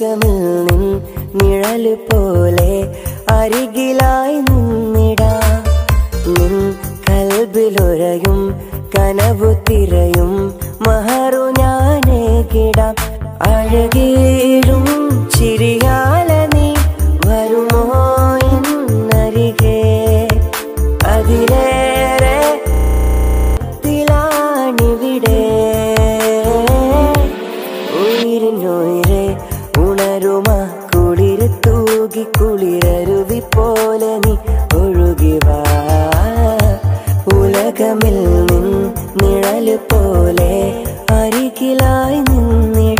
ഉലകമിൽ നിൻ നിഴല് പോലെ അരികിലായി നിന്നിടാ നിൻ കൽബിലൊരയും കനവു തിരയും മഹറു ഞാനേകിടാം അഴകീഴും ചിരിയാല നീ വരുമോ എന്നരികെ അതിലേറെ ത്തിലാണിവിടെ ഉയിരിനുയിരെ ഉണരുമ കുളിര് തൂകി കുളിരരുവി പോലെ നീ ഒഴുകി വാ ഉലകമിൽ നിൻ നിഴല് പോലെ അരികിലായി നിന്നി